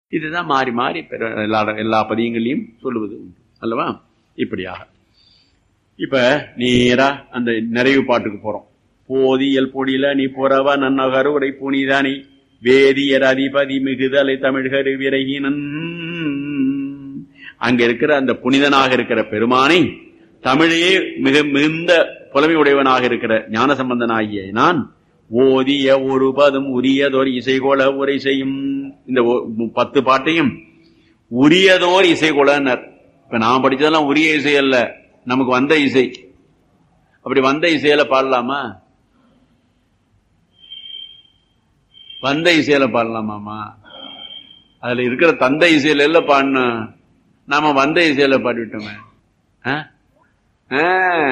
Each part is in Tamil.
இதுதான் மாறி மாறி பிற- எல்லா எல்லா பதியங்களையும் சொல்லுவது உண்டு அல்லவா இப்படியாக இப்ப நேரா அந்த நிறைவு பாட்டுக்கு போறோம் போதியல் பொடியில நீ புறவ நன்னகரு உரை புனிதானி வேதியர் அதிபதி மிகுதலை தமிழ்கரு விரகினன் அங்க இருக்கிற அந்த புனிதனாக இருக்கிற பெருமானை தமிழையே மிக மிகுந்த புலமை உடையவனாக இருக்கிற ஞான சம்பந்தனாகிய நான் ஓதிய ஒரு பதும் உரியதோர் இசைகோல உரை செய்யும் இந்த ஒ- பத்து பாட்டையும் உரியதோர் இசைகோலன்னர் இப்ப நான் படிச்சதெல்லாம் உரிய இசை அல்ல நமக்கு வந்த இசை அப்படி வந்த இசையில பாடலாமா வந்த இசையில பாடலாமாமா அதுல இருக்கிற தந்தை இசையில எல்லாம் பாடணும் நாம வந்த இசையில பாடிவிட்டோமே ஆ? ஆ.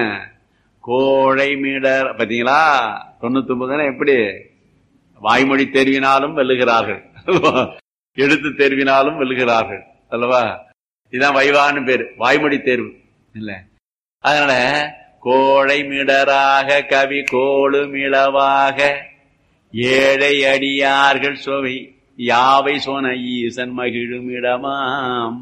கோழை மீடர் பாத்தீங்களா தொண்ணூத்தி ஒன்பதுனா எப்படி வாய்மொழி தேர்வினாலும் வெல்லுகிறார்கள் எழுத்து தேர்வினாலும் வெல்லுகிறார்கள் அல்லவா இதுதான் வைவான்னு பேரு வாய்மொழி தேர்வு இல்ல அதனால கோழை மிடராக கவி கோளு மிளவாக ஏழை அடியார்கள் சுவை யாவை சொன ஈசன் மகிழும் இடமாம்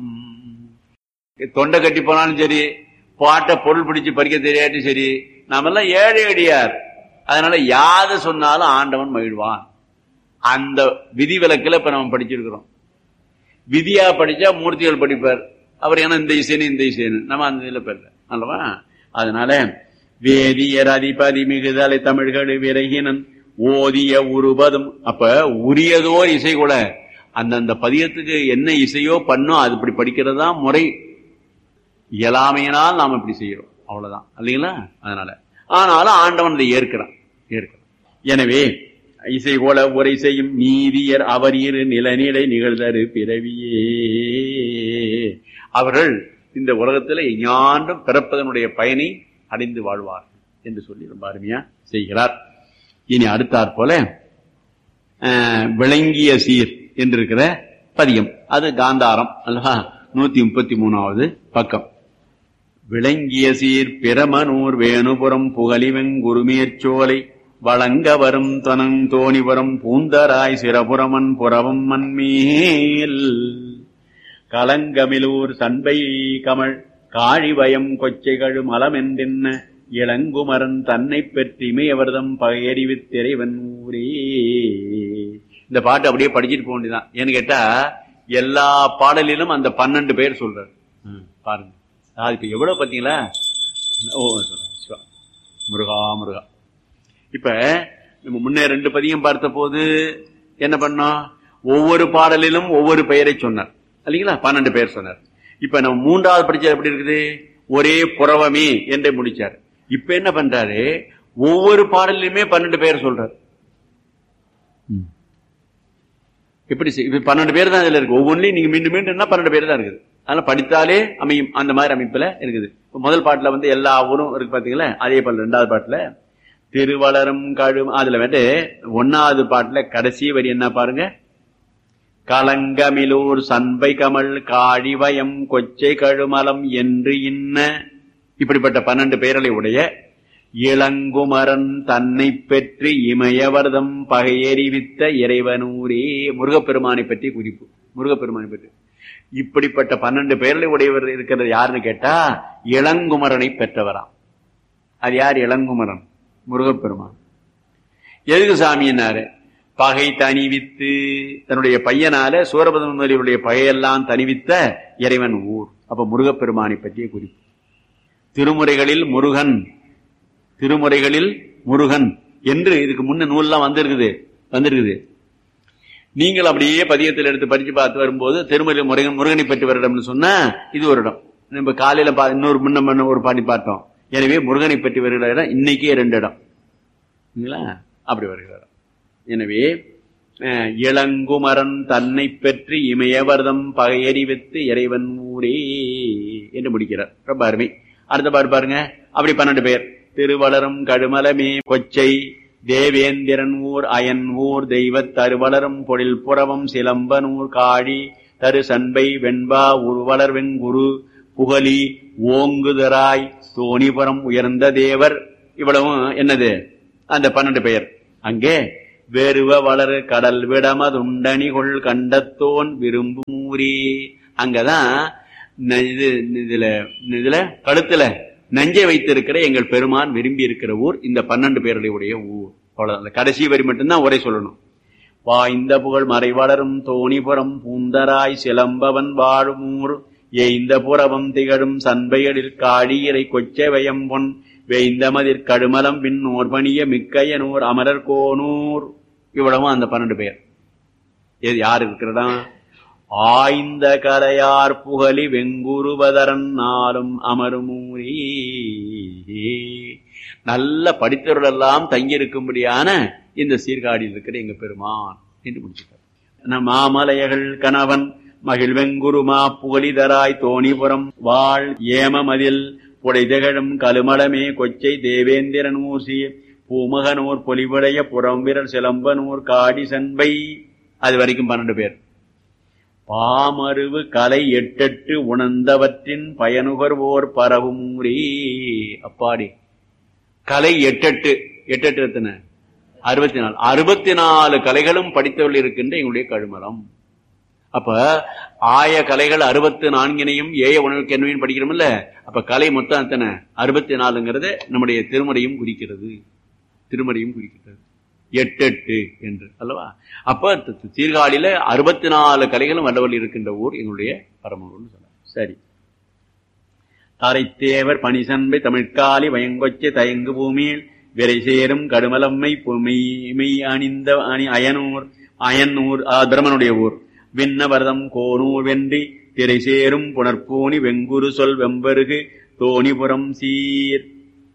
தொண்டை கட்டி போனாலும் சரி பாட்டை பொருள் பிடிச்சு படிக்க தெரியாட்டும் சரி நாமெல்லாம் ஏழை அடியார் அதனால யாது சொன்னாலும் ஆண்டவன் மகிழ்வான் அந்த விதி விலக்குல இப்ப நம்ம படிச்சிருக்கிறோம் விதியா படிச்சா மூர்த்திகள் படிப்பார் அவர் ஏன்னா இந்த இசைன்னு இந்த இசைன்னு நம்ம அந்த இதுல பெறல அல்லவா அதனால வேதியர் அதிபதி மிகுதலை தமிழ்கள் விரகினன் ஓதிய உருபதும் அப்ப உரியதோர் இசை கூட அந்தந்த பதியத்துக்கு என்ன இசையோ பண்ணோ அது இப்படி படிக்கிறது தான் முறை இயலாமையினால் நாம் இப்படி செய்யறோம் அவ்வளவுதான் இல்லைங்களா அதனால ஆனாலும் ஆண்டவன் அதை ஏற்கிறான் ஏற்கிறான் எனவே இசை போல உரை செய்யும் நீதியர் அவர் இரு நிலநிலை நிகழ்தரு பிறவியே அவர்கள் இந்த உலகத்துல ஞாண்டும் பிறப்பதனுடைய பயனை அடைந்து வாழ்வார்கள் என்று சொல்லி ரொம்ப அருமையா செய்கிறார் இனி அடுத்தாற் போல அஹ், விளங்கிய சீர் என்று இருக்கிற பதியம் அது காந்தாரம் அல்லவா நூத்தி முப்பத்தி மூணாவது பக்கம் விளங்கிய சீர் பிரமனூர் வேணுபுரம் புகழிவெங்குருமேற்சோலை வழங்க வரும் தனங் தோணிபுரம் பூந்தராய் சிரபுரமன் புறவம் மண்மேல் கலங்கமிலூர் சண்பை கமழ் காழிவயம் கொச்சைகள் மலமென்றென்ன இளங்குமரன் தன்னை பெற்றிமையவர்தம் பகையறிவித்திரைவன் ஊரே இந்த பாட்டு அப்படியே படிச்சுட்டு போக வேண்டியதான் ஏன்னு கேட்டா எல்லா பாடலிலும் அந்த பன்னெண்டு பேர் சொல்றாரு ம், பாருங்க அது இப்ப எவ்வளவு பாத்தீங்களா ஓ சொல்றேன். சிவா. முருகா முருகா இப்ப நம்ம முன்னே ரெண்டு பதியம் பார்த்த போது என்ன பண்ணோம் ஒவ்வொரு பாடலிலும் ஒவ்வொரு பெயரை சொன்னார் இல்லைங்களா பன்னெண்டு பெயர் சொன்னார் இப்ப நம்ம மூன்றாவது படிச்சது எப்படி இருக்குது ஒரே புறவமே என்றே முடிச்சார் இப்ப என்ன பண்றாரு ஒவ்வொரு பாடலிலுமே பன்னெண்டு பெயர் சொல்றார் ம். எப்படி செய்- இப்ப பன்னெண்டு பேர் தான் இதுல இருக்கு ஒவ்வொன்றிலையும் நீங்க மீண்டும் மீண்டும் என்ன பன்னெண்டு பேர் தான் இருக்குது அதனால படித்தாலே அமையும் அந்த மாதிரி அமைப்புல இருக்குது இப்ப முதல் பாட்டுல வந்து எல்லா ஊரும் இருக்கு பாத்தீங்களா அதே போல ரெண்டாவது பாட்டுல திருவளரும் கழும் அதுல வந்து ஒன்னாவது பாட்டுல கடைசி வரி என்ன பாருங்க கலங்கமிலூர் சண்பை கமல் காழிவயம் கொச்சை கழுமலம் என்று இன்ன இப்படிப்பட்ட பன்னெண்டு பெயர்களை உடைய இளங்குமரன் தன்னை பெற்று இமயவர்தம் பகையறிவித்த இறைவனூரே முருகப்பெருமானை பற்றி குறிப்பு முருகப்பெருமானை பற்றி இப்படிப்பட்ட பன்னெண்டு பெயர்களை உடையவர் இருக்கிறது யாருன்னு கேட்டா இளங்குமரனை பெற்றவராம் அது யார் இளங்குமரன் முருகப்பெருமான் எதுக்கு சாமின்னாரு பகை தணிவித்து தன்னுடைய பையனால சூரபதம் முதலியுடைய பகையெல்லாம் தணிவித்த இறைவன் ஊர் அப்ப முருகப்பெருமானை பற்றிய குறிப்பு திருமுறைகளில் முருகன் திருமுறைகளில் முருகன் என்று இதுக்கு முன்ன நூல்லாம் வந்திருக்குது வந்திருக்குது நீங்கள் அப்படியே பதியத்தில் எடுத்து படிச்சு பார்த்து வரும்போது திருமலை முருகன் முருகனை பற்றி வருடம்னு சொன்னா இது ஒரு இடம் நம்ம காலையில பா- இன்னொரு முன்ன முன்ன ஒரு பாடி பார்த்தோம் எனவே முருகனை பற்றி வருகிற இடம் இன்னைக்கே ரெண்டு இடம் சரிங்களா? அப்படி வருகிற இடம் எனவே அஹ், இளங்குமரன் தன்னை பெற்று இமயவர்தம் பகையறிவித்து இறைவன் ஊரே என்று முடிக்கிறார் ரொம்ப அருமை அடுத்த பாட்டு பாருங்க அப்படி பன்னெண்டு பேர் திருவளரும் கழுமலமே கொச்சை தேவேந்திரன் ஊர் அயன் ஊர் தெய்வத் தருவளரும் பொழில் புறவம் சிலம்பனூர் காழி தரு சண்பை வெண்பா உருவளர் வெங்குரு புகழி ஓங்குதராய் தோணிபுரம் உயர்ந்த தேவர் இவ்வளவும் என்னது அந்த பன்னெண்டு பெயர் அங்கே வெறுவ வளரு கடல் விடமதுண்டணிகொள் கண்டத்தோன் விரும்பும் ஊரே அங்கதான் ந- இது இதுல இதுல கழுத்துல நஞ்சை வைத்திருக்கிற எங்கள் பெருமான் விரும்பி இருக்கிற ஊர் இந்த பன்னெண்டு பேருடைய ஊர் அவ்வளவுதான் அந்த கடைசி வரி மட்டும்தான் உரை சொல்லணும் வாய்ந்த புகழ் மறைவளரும் தோணிபுரம் பூந்தராய் சிலம்பவன் வாழுமூர் எய்ந்த புறவம் திகழும் சண்பையடில் காழியரை கொச்சவயம் பொன் வேய்ந்த மதிர் கடுமலம் பின்னோர் பணிய மிக்கையனூர் அமரர் கோனூர் இவ்வளவும் அந்த பன்னெண்டு பேர் இது யார் இருக்கிறதா ஆய்ந்த கரையார் புகழி வெங்குருவதரன் நாளும் அமருமூரி நல்ல படித்தவர்கள் எல்லாம் தங்கியிருக்கும்படியான இந்த சீர்காழியில் இருக்கிற எங்க பெருமான் என்று முடிச்சுட்டார் நம் மாமலையகள் கணவன் மகிழ்வெங்குருமா புகழிதராய் தோணிபுரம் வாழ் ஏமமதில் புடைதகழும் கலுமலமே கொச்சை தேவேந்திரன் ஊசி பூமகனூர் பொலிவுடைய புறம்பிரர் சிலம்பனூர் காடி சண்பை அது வரைக்கும் பன்னெண்டு பேர் பாமருவு கலை எட்டெட்டு உணர்ந்தவற்றின் பயனுகர்வோர் பரவும் ஊரே அப்பாடி கலை எட்டெட்டு எட்டெட்டு எத்தனை அறுபத்தி நாலு அறுபத்தி நாலு கலைகளும் படித்தவர்கள் இருக்கின்ற எங்களுடைய கழுமலம் அப்ப ஆய கலைகள் அறுபத்தி நான்கினையும் ஏய உணவுக்கு என்னவையும் படிக்கிறோம்ல அப்ப கலை மொத்தம் எத்தனை அறுபத்தி நாலுங்கிறது நம்முடைய திருமறையும் குறிக்கிறது திருமறையும் குறிக்கிறது எட்டெட்டு என்று அல்லவா அப்ப தி- தி- சீர்காழியில அறுபத்தி நாலு கலைகளும் வல்லவல் இருக்கின்ற ஊர் எங்களுடைய பரமூர்னு சொன்னார் சரி தாரைத்தேவர் பனிசன்பை தமிழ்காலி வயங்கொச்சை தயங்கு பூமியில் விரை சேரும் கடுமலம்மை மெய் அணிந்த அணி அயனூர் அயனூர் ஆ, பிரமனுடைய ஊர் விண்ணவரதம் கோனூர் வென்றி திரை சேரும் புனர்பூனி வெங்குரு சொல் வெம்பருகு தோணிபுரம் சீர்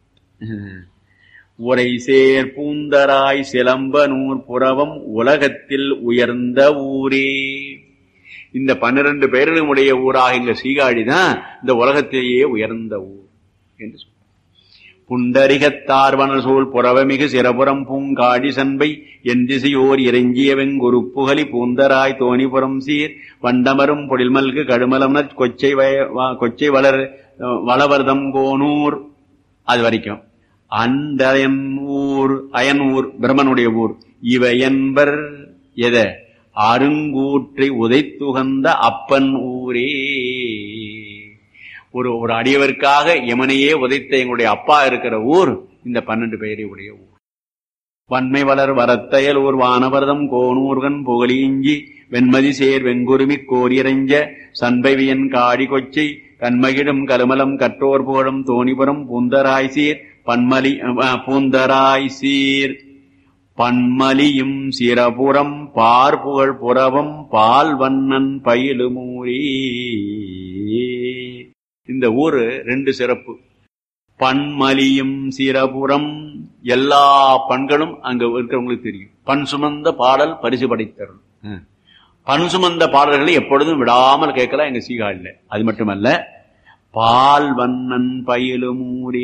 உரை சேர் பூந்தராய் சிலம்பனூர் புறவம் உலகத்தில் உயர்ந்த ஊரே இந்த பன்னிரண்டு பேர்களும் உடைய ஊராக எங்க சீகாழி தான் இந்த உலகத்திலேயே உயர்ந்த ஊர் என்று சொல்றார். புண்டரிகத்தார்வனர் சூழ் புறவமிகு சிரபுரம் பூங்காடி சண்பை என் திசையோர் இறைஞ்சிய வெங்குருப்புகலி பூந்தராய் தோணிபுரம் சீர் வண்டமரும் பொழில்மல்கு கடுமலம்னர் கொச்சை வய வ- கொச்சை வளர் வளவர்தம் கோனூர் அது வரைக்கும் அந்த ஊர் அயனூர் பிரம்மனுடைய ஊர் இவை என்பர் எத அருங்கூற்றை உதைத்துகந்த அப்பன் ஊரே ஒரு ஒரு அடியவருக்காக யமனையே உதைத்த எங்களுடைய அப்பா இருக்கிற ஊர் இந்த பன்னெண்டு பெயரை உடைய ஊர் வன்மை வளர் வரத்தையல் ஊர் வானவரதம் கோனூர்கன் புகழிஞ்சி வெண்மதி சேர் வெங்குருமி கோரியரஞ்ச சண்பைவியன் காடி கொச்சை கண்மகிடும் கலுமலம் கற்றோர் புகழும் தோணிபுரம் பூந்தராய் சீர் பன்மலி அஹ், பூந்தராய் சீர் பன்மலியும் சிரபுரம் பார்புகழ் புறவம் பால் வண்ணன் பயிலுமூரி இந்த ஊரு ரெண்டு சிறப்பு பன்மலியும் சிரபுரம் எல்லா பண்களும் அங்க இருக்கிறவங்களுக்கு தெரியும் பண் சுமந்த பாடல் பரிசு படைத்தரும் ம். பண் சுமந்த பாடல்களை எப்பொழுதும் விடாமல் கேட்கலாம் எங்க சீகாழில அது மட்டுமல்ல பால் வண்ணன் பயிலுமூரே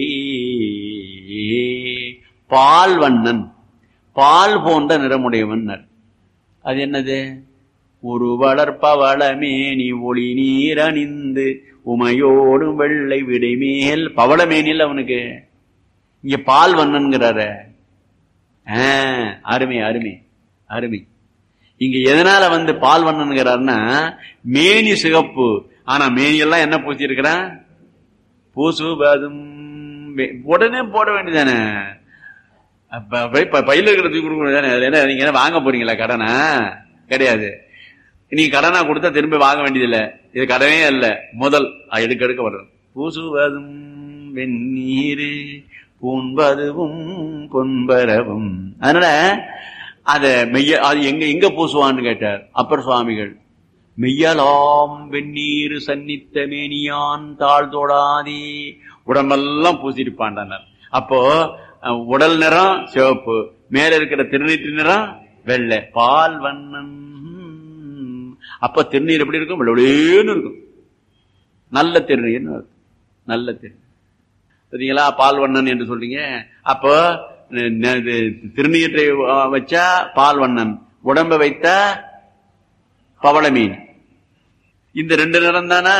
பால் வண்ணன் பால் போன்ற நிறமுடையவன் அது என்னது ஒரு வளர்ப்பவளமேனி ஒளி நீர் அணிந்து உமையோடும் வெள்ளை விடைமேல் பவளமேனில் அவனுக்கு இங்க பால் வண்ணன்கிறாரு ஆ, அருமை அருமை அருமை இங்க எதனால வந்து பால் வண்ணன்கிறாருன்னா மேனி சிகப்பு ஆனா மேனி எல்லாம் என்ன பூசியிருக்கிறான் பூசுவதும் வே- உடனே போட வேண்டியதானே அப்ப போய் ப- பையில இருக்கிற தூக்கி கொடுக்க வேண்டியதானே அதுல என்ன நீங்க என்ன வாங்க போறீங்களா கடனை கிடையாது நீங்க கடனா கொடுத்தா திரும்பி வாங்க வேண்டியதில்லை இது கடனே அல்ல முதல் அது எடுக்க எடுக்க வர்றது பூசுவதும் வெந்நீரு பூண்பதுவும் பொன்பரவும் அதனால அத மெய்ய அது எங்க எங்க பூசுவான்னு கேட்டார் அப்பர் சுவாமிகள் மெய்யலாம் வெந்நீர் சன்னித்த மேனியான் தாழ் தொடாதே உடம்பெல்லாம் பூசிருப்பாண்டார் அப்போ அஹ், உடல் நிறம் சிவப்பு மேல இருக்கிற திருநீற்று நிறம் வெள்ளை பால் வண்ணன் அப்ப திருநீர் எப்படி இருக்கும் வெள்ளேன்னு இருக்கும் நல்ல திருநீர்னு இருக்கும் நல்ல திருநீர் சரிங்களா பால்வண்ணன் என்று சொல்றீங்க அப்போ ந- ந- இது திருநீற்றை அஹ், வச்சா பால்வண்ணன் உடம்ப வைத்தா பவள மீன் இந்த ரெண்டு நிறம் தானா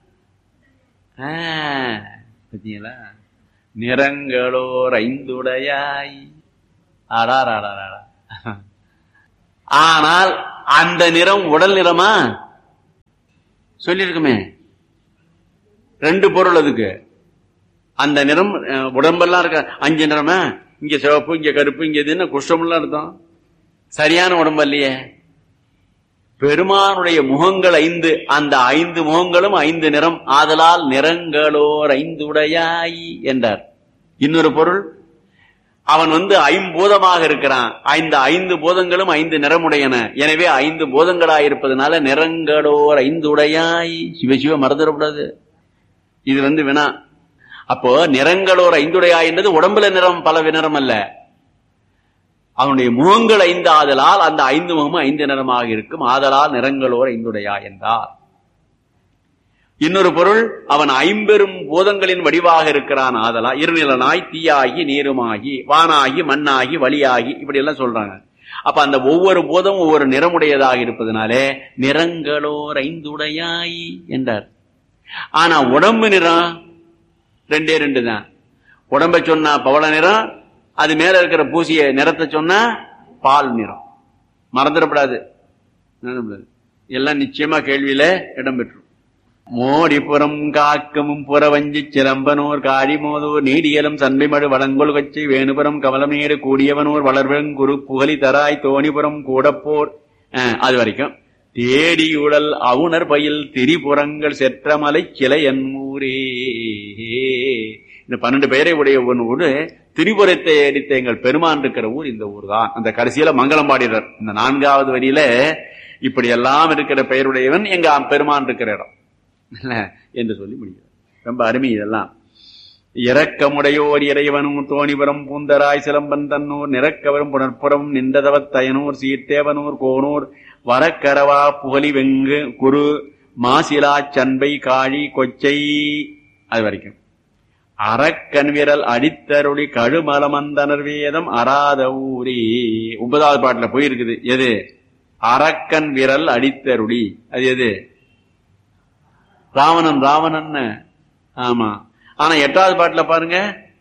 பார்த்தீங்களா நிறங்களோர் ஐந்துடையாய் ஆடாராடாடா ஆனால் அந்த நிறம் உடல் நிறமா சொல்லியிருக்குமே ரெண்டு பொருள் அதுக்கு அந்த நிறம் அஹ், உடம்பெல்லாம் இருக்க அஞ்சு நிறமா இங்க சிவப்பு இங்க கருப்பு இங்க இது என்ன குஷ்டம்லாம் அர்த்தம் சரியான உடம்பு இல்லையே பெருமானுடைய முகங்கள் ஐந்து அந்த ஐந்து முகங்களும் ஐந்து நிறம் ஆதலால் நிறங்களோர் ஐந்து உடையாய் என்றார் இன்னொரு பொருள் அவன் வந்து ஐம்பூதமாக இருக்கிறான் இந்த ஐந்து பூதங்களும் ஐந்து நிறமுடையன எனவே ஐந்து பூதங்களாயிருப்பதனால நிறங்களோர் ஐந்து உடையாய் சிவசிவ மறந்துடக்கூடாது இது வந்து வினா அப்போ நிறங்களோர் ஐந்துடையாய் என்றது உடம்புல நிறம் பல நிறம் அல்ல அவனுடைய முகங்கள் ஐந்து ஆதலால் அந்த ஐந்து முகமும் ஐந்து நிறமாக இருக்கும் ஆதலால் நிறங்களோர் ஐந்துடையா என்றார் இன்னொரு பொருள் அவன் ஐம்பெரும் பூதங்களின் வடிவாக இருக்கிறான் ஆதலா இருநிலனாய் தீயாகி நீருமாகி வானாகி மண்ணாகி வழியாகி இப்படி எல்லாம் சொல்றாங்க அப்ப அந்த ஒவ்வொரு பூதம் ஒவ்வொரு நிறமுடையதாக இருப்பதனாலே நிறங்களோர் ஐந்துடையாய் என்றார் ஆனா உடம்பு நிறம் ரெண்டே ரெண்டு தான் உடம்ப சொன்னா பவள நிறம் அது மேல இருக்கிற பூசிய நிறத்தை சொன்னா பால் நிறம் மறந்துடப்படாது மறந்துடக்கூடாது. எல்லாம் நிச்சயமா கேள்வியில இடம்பெற்றும் மோடிபுறம் காக்கமும் புறவஞ்சி சிலம்பனோர் காழிமோதோர் நீடியலும் சண்பைமடு வளங்கொள் கச்சி வேணுபுரம் கமலமேடு கூடியவனோர் வளர்வெங்குரு புகழி தராய் தோணிபுரம் கூடப்போர் அஹ், அது வரைக்கும் தேடியுழல் அவுணர் பயில் திரிபுறங்கள் செற்றமலை கிளை என் ஊரே இந்த பன்னெண்டு பெயரை உடைய ஒன்று ஊரு திரிபுரத்தை அடித்த எங்கள் பெருமான் இருக்கிற ஊர் இந்த ஊர் தான் அந்த கடைசியில மங்களம் பாடிறார் இந்த நான்காவது வரியில இப்படி எல்லாம் இருக்கிற பெயருடையவன் எங்க பெருமான் இருக்கிற இடம் இல்ல? என்று சொல்லி முடிகிறார் ரொம்ப அருமை இதெல்லாம் இறக்கமுடையோர் இறைவனும் தோணிபுரம் பூந்தராய் சிலம்பன் தன்னூர் நிறக்கவரும் புனர்ப்புறம் நின்றதவத் தயனூர் சீர்த்தேவனூர் கோனூர் வரக்கரவா புகழி வெங்கு குரு மாசிலா சண்பை காழி கொச்சை அது வரைக்கும் அறக்கண் விரல் அடித்தருளி கழுமலமந்தனர் வேதம் அராத ஊரே ஒன்பதாவது பாட்டுல போயிருக்குது எது அரக்கன் விரல் அடித்தருளி அது எது ராவணன் ராவணன் ஆமா ஆனா எட்டாவது பாட்டுல பாருங்க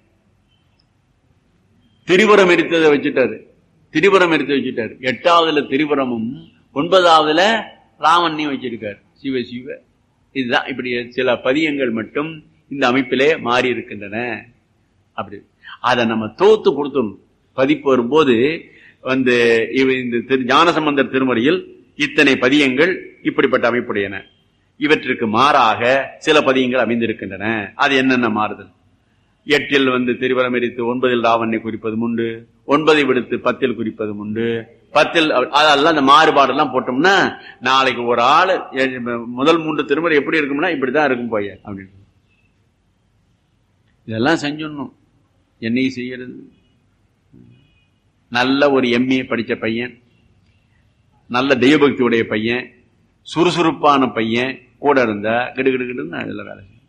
திரிபுரம் எடுத்ததை வச்சுட்டாரு திரிபுரம் எடுத்து வச்சுட்டாரு எட்டாவதுல திரிபுரமும் ஒன்பதாவதுல ராவண்ணையும் வச்சிருக்காரு சிவ சிவ இதுதான் இப்படி சில பதியங்கள் மட்டும் இந்த அமைப்பிலே மாறி இருக்கின்றன அப்படி அதை நம்ம தோத்து கொடுத்தோம் பதிப்பு வரும்போது வந்து இவ- இந்த திரு ஞானசம்பந்தர் திருமுறையில் இத்தனை பதியங்கள் இப்படிப்பட்ட அமைப்புடையன இவற்றிற்கு மாறாக சில பதியங்கள் அமைந்திருக்கின்றன அது என்னென்ன மாறுதல் எட்டில் வந்து திருவரம் எரித்து ஒன்பதில் ராவணனை குறிப்பதும் உண்டு ஒன்பதை விடுத்து பத்தில் குறிப்பதும் உண்டு பத்தில் அதெல்லாம் அந்த மாறுபாடெல்லாம் போட்டோம்னா நாளைக்கு ஒரு ஆள் முதல் மூன்று திருமுறை எப்படி இருக்கும்னா இப்படிதான் இருக்கும் போய அப்படின்னு இதெல்லாம் செஞ்சிடணும் என்னையும் செய்யறது நல்ல ஒரு எம்ஏ படிச்ச பையன் நல்ல தெய்வபக்தி உடைய பையன் சுறுசுறுப்பான பையன் கூட இருந்தா கிடு கிடு கிடுன்னு அதில் வேலை செய்யும்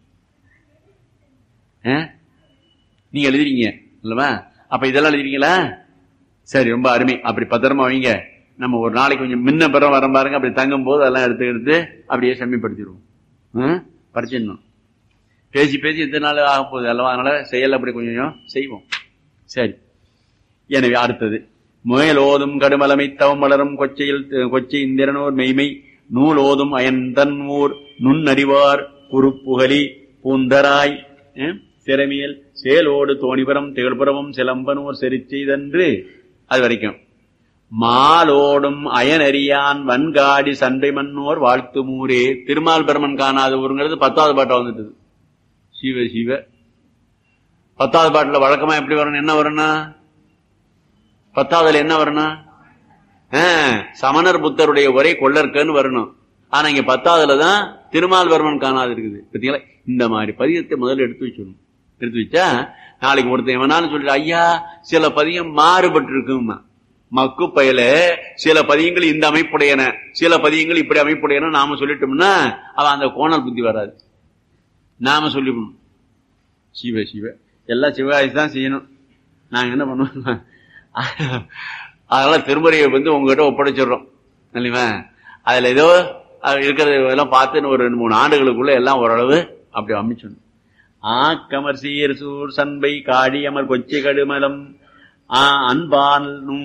ஆ? நீங்க எழுதுறீங்க இல்லவா அப்ப இதெல்லாம் எழுதுறீங்களா சரி ரொம்ப அருமை அப்படி பத்திரமா வைங்க நம்ம ஒரு நாளைக்கு கொஞ்சம் முன்ன பிற வர பாருங்க அப்படி தங்கும் போது அதெல்லாம் எடுத்து எடுத்து அப்படியே செம்மைப்படுத்திடுவோம் ம்? படிச்சிடணும் பேசி பேசி எத்தனை நாள் ஆக போகுது அல்லவா அதனால செயல் அப்படி கொஞ்சம் கொஞ்சம் செய்வோம் சரி எனவே அடுத்தது முயலோதும் கடுமலமை தவம் வளரும் கொச்சையில் கொச்சை இந்திரனோர் மெய்மை நூலோதும் அயன்தன் ஊர் நுண்ணறிவார் குறுப்புகலி பூந்தராய் அஹ், சிறமியல் சேலோடு தோணிபுரம் திகழ்புறமும் சிலம்பனூர் செரிச்செய்தன்று அது வரைக்கும் மாலோடும் அயனறியான் வன்காடி சண்டை மன்னோர் வாழ்த்து ஊரே திருமால் பெருமன் காணாத ஊருங்கிறது பத்தாவது பாட்டா வந்துட்டது சிவ சிவ பத்தாவது பாட்டுல வழக்கமா எப்படி வரணும் என்ன வரணும்னா பத்தாவதுல என்ன வரணும் ஆ, சமணர் புத்தருடைய ஒரே கொள்ளற்கன்னு வரணும் ஆனா இங்க பத்தாவதுல தான் திருமால்வர்மன் காணாது இருக்குது பார்த்தீங்களா இந்த மாதிரி பதியத்தை முதல்ல எடுத்து வச்சிடணும் எடுத்து வச்சா நாளைக்கு ஒருத்தன் எவனாலும் சொல்லிட்டு ஐயா சில பதியம் மாறுபட்டு இருக்குமா மக்கு பயல சில பதியங்கள் இந்த அமைப்புடையன சில பதியங்கள் இப்படி அமைப்புடையன நாம சொல்லிட்டோம்னா அவன் அந்த கோணல் புத்தி வராது நாம சொல்லிக்கணும் சிவ சிவ எல்லாம் சிவகாசி தான் செய்யணும் நாங்க என்ன பண்ணுவோம் அதனால திருமுறையை வந்து உங்ககிட்ட ஒப்படைச்சிடுறோம் இல்லையா அதுல ஏதோ அது இருக்கிறது எல்லாம் பார்த்து இன்னும் ஒரு ரெண்டு மூணு ஆண்டுகளுக்குள்ள எல்லாம் ஓரளவு அப்படி அமைச்சிடணும் ஆக்கமர் சீர் சூர் சண்பை காழி அமர் கொச்சை கடுமலம் ஆ அன்பான் நூல்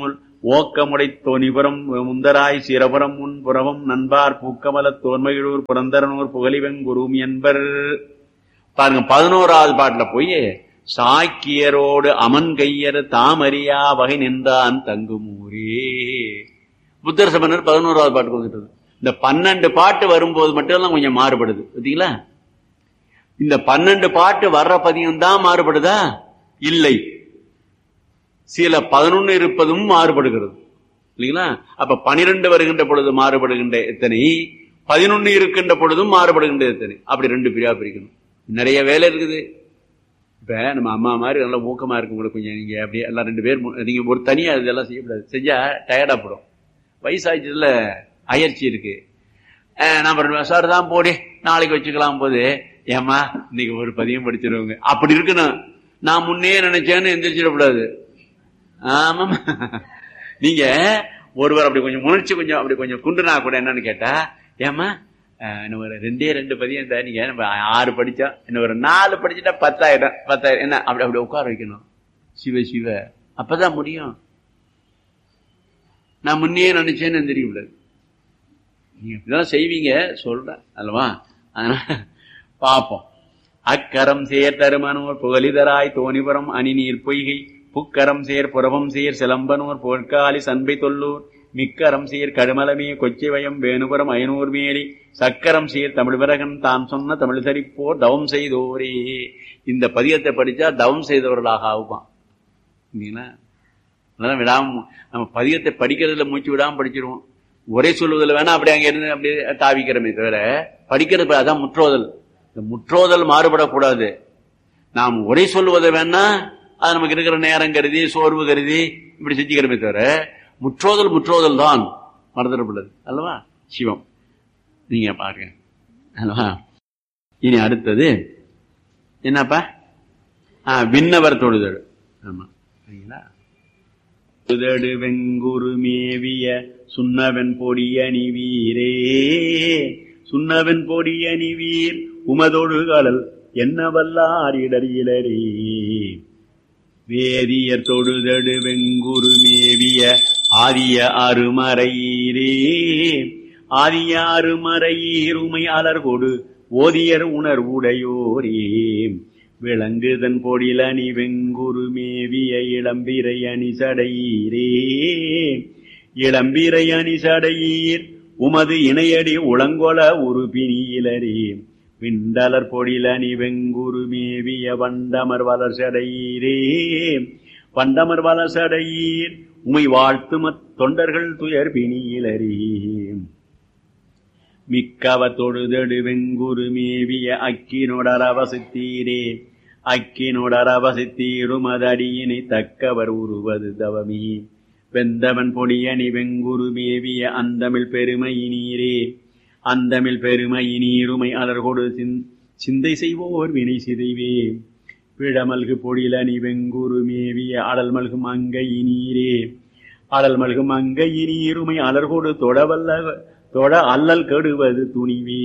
ஓக்கமுடை தோணிபுரம் முந்தராய் சிரபுரம் முன் புறவம் நண்பார் பூக்கமலத் தோன்மையூர் புரந்தரனூர் புகழிவெங்குரும் என்பர் பாருங்க பதினோராவது பாட்டுல போய் சாக்கியரோடு அமன் கையர் தாமறியா வகை நின்றான் தங்குமூரே புத்தர் சமணர் பதினோராவது பாட்டுக்கு வந்துட்டது இந்த பன்னெண்டு பாட்டு வரும்போது மட்டும் கொஞ்சம் மாறுபடுது பார்த்தீங்களா இந்த பன்னெண்டு பாட்டு வர்ற பதியம் தான் மாறுபடுதா இல்லை சில பதினொன்னு இருப்பதும் மாறுபடுகிறது இல்லைங்களா அப்ப பனிரெண்டு வருகின்ற பொழுது மாறுபடுகின்ற எத்தனை பதினொன்னு இருக்கின்ற பொழுதும் மாறுபடுகின்ற எத்தனை அப்படி ரெண்டு பிரிவா பிரிக்கணும் நிறைய வேலை இருக்குது இப்ப நம்ம அம்மா மாதிரி நல்லா ஊக்கமா இருக்கும் உங்களுக்கு கொஞ்சம் நீங்க அப்படியே எல்லாம் ரெண்டு பேர் மு- நீங்க ஒரு தனியா இதெல்லாம் செய்யக்கூடாது செஞ்சா டயர்டா போடும் வயசாச்சுல அயற்சி இருக்கு அஹ் நான் பண்ணுவேன் சார் தான் போடி நாளைக்கு வச்சுக்கலாம் போது ஏமா இன்னைக்கு ஒரு பதியம் படிச்சிருவாங்க அப்படி இருக்கணும் நான் முன்னே நினைச்சேன்னு எந்திரிச்சிடக்கூடாது ஆமாம் நீங்க ஒருவர் அப்படி கொஞ்சம் உணர்ச்சி கொஞ்சம் அப்படி கொஞ்சம் குண்டுனா கூட என்னன்னு கேட்டா ஏமா அஹ், இன்னும் ஒரு ரெண்டே ரெண்டு பதியம் இருந்தா நீங்க நம்ம ஆறு படிச்சோம் இன்னும் ஒரு நாலு படிச்சுட்டா பத்தாயிரம் பத்தாயிரம் என்ன அப்படி அப்படி உட்கார வைக்கணும் சிவ சிவ அப்பதான் முடியும் நான் முன்னே நினைச்சேன்னு எந்திரிக்கக்கூடாது நீங்க இப்படிதான் செய்வீங்க சொல்றேன் அல்லவா அதனால பார்ப்போம் அக்கரம் சேர் தருமனோர் புகலிதராய் தோணிபுரம் அணிநீர் பொய்கை புக்கரம் சேர் புறவம் சேர் சிலம்பனூர் பொற்காலி சண்பை தொல்லூர் மிக்கரம் சேர் கடுமலமே கொச்சிவயம் வேணுபுரம் ஐநூறு மேலி சக்கரம் சேர் தமிழ் விரகன் தான் சொன்ன தமிழ் சரிப்போர் தவம் செய்தோரே இந்த பதியத்தை படிச்சா தவம் செய்தவர்களாக ஆகுமா இல்லைங்களா அதெல்லாம் விடாம நம்ம பதியத்தை படிக்கிறதுல மூச்சு விடாம படிச்சிருவோம் ஒரே சொல்லுவதில் வேணா அப்படி அங்க இருந்து அப்படியே தாவிக்கிறோமே தவிர படிக்கிறது ப- அதான் முற்றோதல் இந்த முற்றோதல் மாறுபடக்கூடாது நாம் ஒரே சொல்லுவதை வேணா அது நமக்கு இருக்கிற நேரம் கருதி சோர்வு கருதி இப்படி செஞ்சுக்கிறோமே தவிர முற்றோதல் முற்றோதல் தான் மறந்துடக்கூடாது அல்லவா சிவம் நீங்க பாருங்க அல்லவா இனி அடுத்தது என்னப்பா ஆ, விண்ணவர் தொழுதல் ஆமா சரிங்களா உதடு வெங்குரு மேவிய சுண்ணவன் பொடியணி வீரே சுண்ணவன் பொடியணி வீர் உமதொடு கடல் என்ன வல்லாரிடரியிலரே வேதியர் தொடுதடு வெங்குரு மேவிய ஆரிய அருமறையீரே ஆரிய அருமறையீர் உமை அலர்கொடு ஓதியர் உணர்வுடையோரே விளங்குதன் பொடில் அணி வெங்குரு மேவிய இளம்பிரை அணி சடையீரே இளம்பிரை அணி சடையீர் உமது இணையடி உளங்கொல உருபினியிலரே விண்டலர் பொடில் அணி வெங்குரு மேவிய வண்டமர் வளர்சடையீரே வண்டமர் வளர்சடையீர் உமை வாழ்த்துமத் தொண்டர்கள் துயர் பிணியிலரே மிக்கவ தொழுதடு வெங்குரு மேவிய அக்கினொடரவசித்தீரே அக்கினொடரவசித்தீருமதடியினை தக்கவர் உருவது தவமி வெந்தவன் பொடியணி வெங்குரு மேவிய அந்தமிழ் பெருமையினீரே அந்தமிழ் பெருமையினீருமை அலர்கொடு சிந்- சிந்தை செய்வோர் வினை சிதைவே பிழமல்கு பொழிலணி வெங்குரு மேவிய அடல் மல்கு மங்கையினீரே அடல் மல்கு மங்கையினீருமை அலர்கொடு தொடவல்ல தொட அல்லல் கெடுவது துணிவே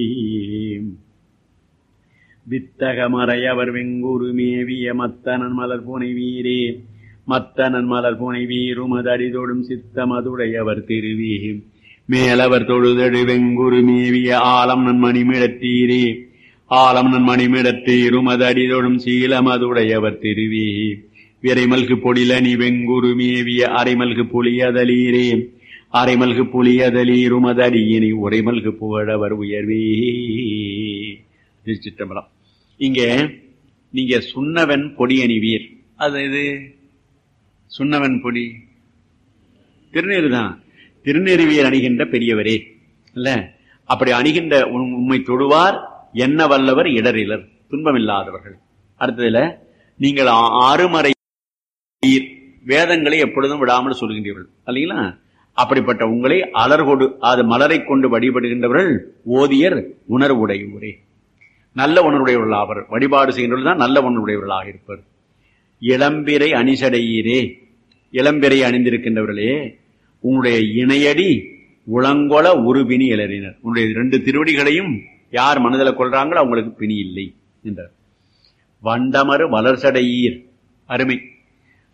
வித்தக மறையவர் வெங்குரு மேவிய மத்தனன் மலர் புனை வீரே மத்தனன் மலர் புனை வீருமதடிதொடும் சித்தமதுடையவர் திருவே மேலவர் தொழுதடு வெங்குரு மேவிய ஆலம் நன்மணிமிடத்தீரே ஆலம் நன்மணிமிடத்தீருமதடிதொடும் சீலமதுடையவர் திருவே விரைமல்கு பொடிலனி வெங்குரு மேவிய அரைமல்கு புலியதலீரே அரைமல்கு புலியதலீருமதடியினை உரைமல்கு புகழவர் உயர்வே திருச்சிற்றம்பலம் இங்க நீங்க சுண்ணவன் பொடி அணிவீர் அது இது சுண்ணவன் பொடி திருநீறு தான் திருநெருவியர் அணிகின்ற பெரியவரே இல்ல அப்படி அணிகின்ற உம்- உம்மை தொடுவார் என்ன வல்லவர் இடரிலர் துன்பமில்லாதவர்கள் அடுத்ததுல நீங்கள் ஆ- ஆறுமறை வேதங்களை எப்பொழுதும் விடாமல் சொல்கின்றீர்கள் இல்லைங்களா அப்படிப்பட்ட உங்களை அலர்கொடு அது மலரை கொண்டு வழிபடுகின்றவர்கள் ஓதியர் உணர்வுடையவரே நல்ல உணர்வுடையவர்கள் ஆவர் வழிபாடு செய்கின்றவர்கள் தான் நல்ல உணர்வுடையவர்களாக இருப்பர் இளம்பிரை அணிசடையீரே இளம்பிரை அணிந்திருக்கின்றவர்களே உங்களுடைய இணையடி உளங்கொல உருபினி இளறினர் உன்னுடைய ரெண்டு திருவடிகளையும் யார் மனதில் கொள்றாங்களோ அவங்களுக்கு பிணி இல்லை என்றார் வண்டமரு வளர்சடையீர் அருமை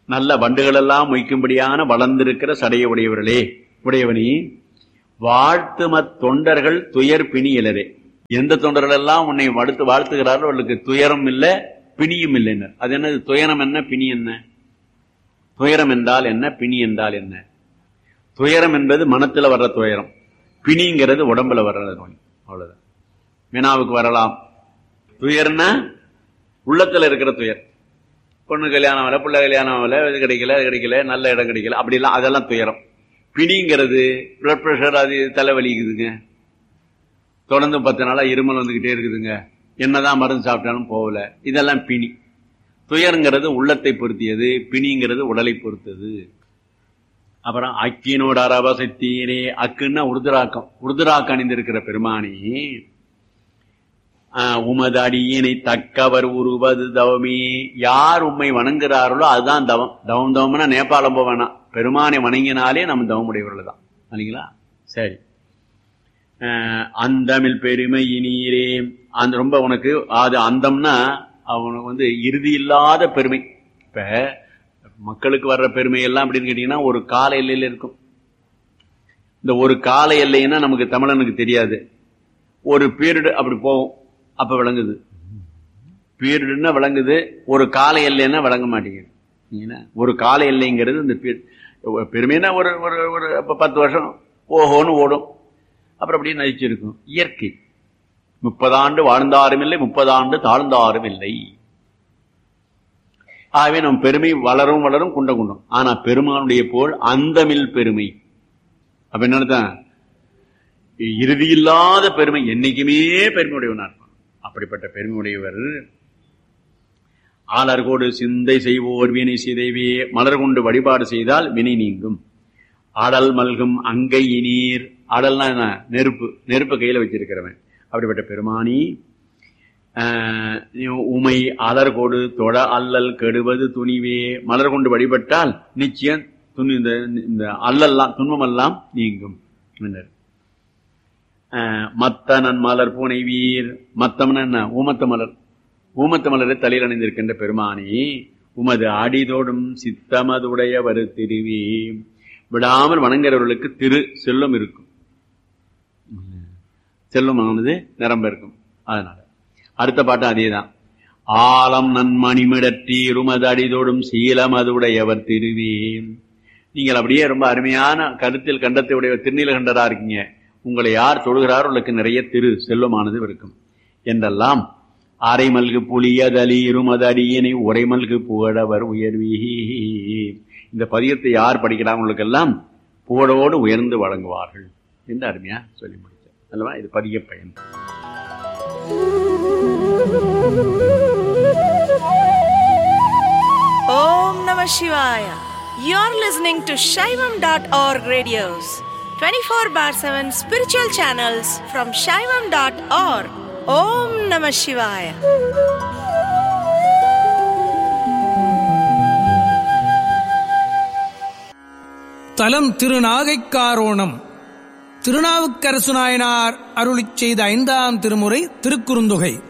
நல்ல வண்டுகள் எல்லாம் மொய்க்கும்படியான வளர்ந்திருக்கிற சடைய உடையவர்களே உடையவனி வாழ்த்துமத் தொண்டர்கள் துயர் பிணியலரே எந்த தொண்டர்கள் எல்லாம் உன்னை வடுத்து வாழ்த்துகிறார்கள் அவர்களுக்கு துயரம் இல்லை பிணியும் இல்லைன்னு அது என்னது துயரம் என்ன பிணி என்ன துயரம் என்றால் என்ன பிணி என்றால் என்ன துயரம் என்பது மனத்துல வர்ற துயரம் பிணிங்கிறது உடம்புல வர்ற நோய் அவ்வளவுதான் வினாவுக்கு வரலாம் துயர்னா உள்ளத்துல இருக்கிற துயர் பொண்ணு கல்யாணம் ஆகல பிள்ளை கல்யாணம் ஆகல இது கிடைக்கல அது கிடைக்கல நல்ல இடம் கிடைக்கல அப்படிலாம் அதெல்லாம் துயரம் பிணிங்கிறது பிளட் ப்ரெஷர் அது தலைவலிக்குதுங்க தொடர்ந்து பத்து நாளா இருமல் வந்துகிட்டே இருக்குதுங்க என்னதான் மருந்து சாப்பிட்டாலும் போகல இதெல்லாம் பிணி துயருங்கிறது உள்ளத்தை பொருத்தியது பிணிங்கிறது உடலை பொறுத்தது அப்புறம் அக்கினோட அரவசத்தீரே அக்குன்னா உருதுராக்கம் உருதுராக்கம் அணிந்திருக்கிற பெருமானி ஆஹ், உமது அடியினை தக்கவர் உருவது தவமே யார் உம்மை வணங்குறார்களோ அதுதான் தவம் தவம் தவம்னா நேபாளம் போக வேணாம் பெருமானை வணங்கினாலே நம்ம தவம் உடையவர்கள் தான் இல்லைங்களா சரி ஆஹ், அந்தமில் பெருமை இனீரே அந்த ரொம்ப உனக்கு அது அந்தம்னா அவனுக்கு வந்து இறுதி இல்லாத பெருமை இப்ப மக்களுக்கு வர்ற பெருமை எல்லாம் அப்படின்னு கேட்டீங்கன்னா ஒரு கால எல்லையில இருக்கும் இந்த ஒரு கால எல்லைன்னா நமக்கு தமிழனுக்கு தெரியாது ஒரு பீரியடு அப்படி போகும் அப்ப விளங்குது பீரியடுன்னா விளங்குது ஒரு கால எல்லைன்னா விளங்க மாட்டேங்குது சரிங்களா? ஒரு கால எல்லைங்கிறது இந்த பீரியட் பெருமைன்னா ஒரு ஒரு ஒரு இப்ப பத்து வருஷம் ஓஹோன்னு ஓடும் அப்புறம் அப்படியே நதிச்சிருக்கும் இயற்கை முப்பதாண்டு வாழ்ந்தாரும் இல்லை முப்பதாண்டு தாழ்ந்தாரும் இல்லை ஆகவே நம் பெருமை வளரும் வளரும் குண்ட குண்டம் ஆனா பெருமானுடைய போல் அந்தமில் பெருமை அப்ப என்ன அர்த்தம்? இறுதியில்லாத பெருமை என்னைக்குமே பெருமையுடையவனா இருப்பான் அப்படிப்பட்ட பெருமையுடையவர் ஆளர்கோடு சிந்தை செய்வோர் வினை சிதைவே மலர் கொண்டு வழிபாடு செய்தால் வினை நீங்கும் அடல் மல்கும் அங்கை இனீர் அடல்னா என்ன நெருப்பு நெருப்பு கையில வச்சிருக்கிறவன் அப்படிப்பட்ட பெருமானி ஆஹ், உமை அலர் கொடு தொட அல்லல் கெடுவது துணிவே மலர் கொண்டு வழிபட்டால் நிச்சயம் துணி இந்த இந்த அல்லல்லாம் துன்பமெல்லாம் நீங்கும் என்றார். ஆஹ், மத்தனன் மலர் பூனை வீர் மத்தம்னா என்ன ஊமத்த மலர் ஊமத்த மலரை தலையில் அணிந்திருக்கின்ற பெருமானி உமது அடிதோடும் சித்தமதுடையவர் திருவி விடாமல் வணங்குறவர்களுக்கு திரு செல்வம் இருக்கும் செல்வமானது நிரம்ப இருக்கும் அதனால அடுத்த பாட்டு அதேதான் ஆலம் நன்மணிமிடற்றீர் உமது அடிதோடும் சீலமதுடையவர் திருவி நீங்கள் அப்படியே ரொம்ப அருமையான கருத்தில் கண்டத்தை உடைய திருநீலகண்டரா இருக்கீங்க உங்களை யார் தொழுகிறாரோ உங்களுக்கு நிறைய திரு செல்வமானது இருக்கும் என்றெல்லாம் அரைமல்கு புலியதலி இருமது அடியினை உரைமல்கு புகழவர் உயர்வி இந்த பதியத்தை யார் படிக்கிறாங்களுக்கெல்லாம் புகழோடு உயர்ந்து வழங்குவார்கள் என்று அருமையா சொல்லி முடித்தார் அல்லவா இது பதிய பயன் Om Namah Shivaya. You're listening to Shaivam.org radios, 24 bar 7 spiritual channels from Shaivam.org. Om Namah Shivaya. தலம் திருநாகைக்காரோணம் திருநாவுக்கரசு நாயனார் அருளிச் செய்த ஐந்தாம் திருமுறை திருக்குறுந்தொகை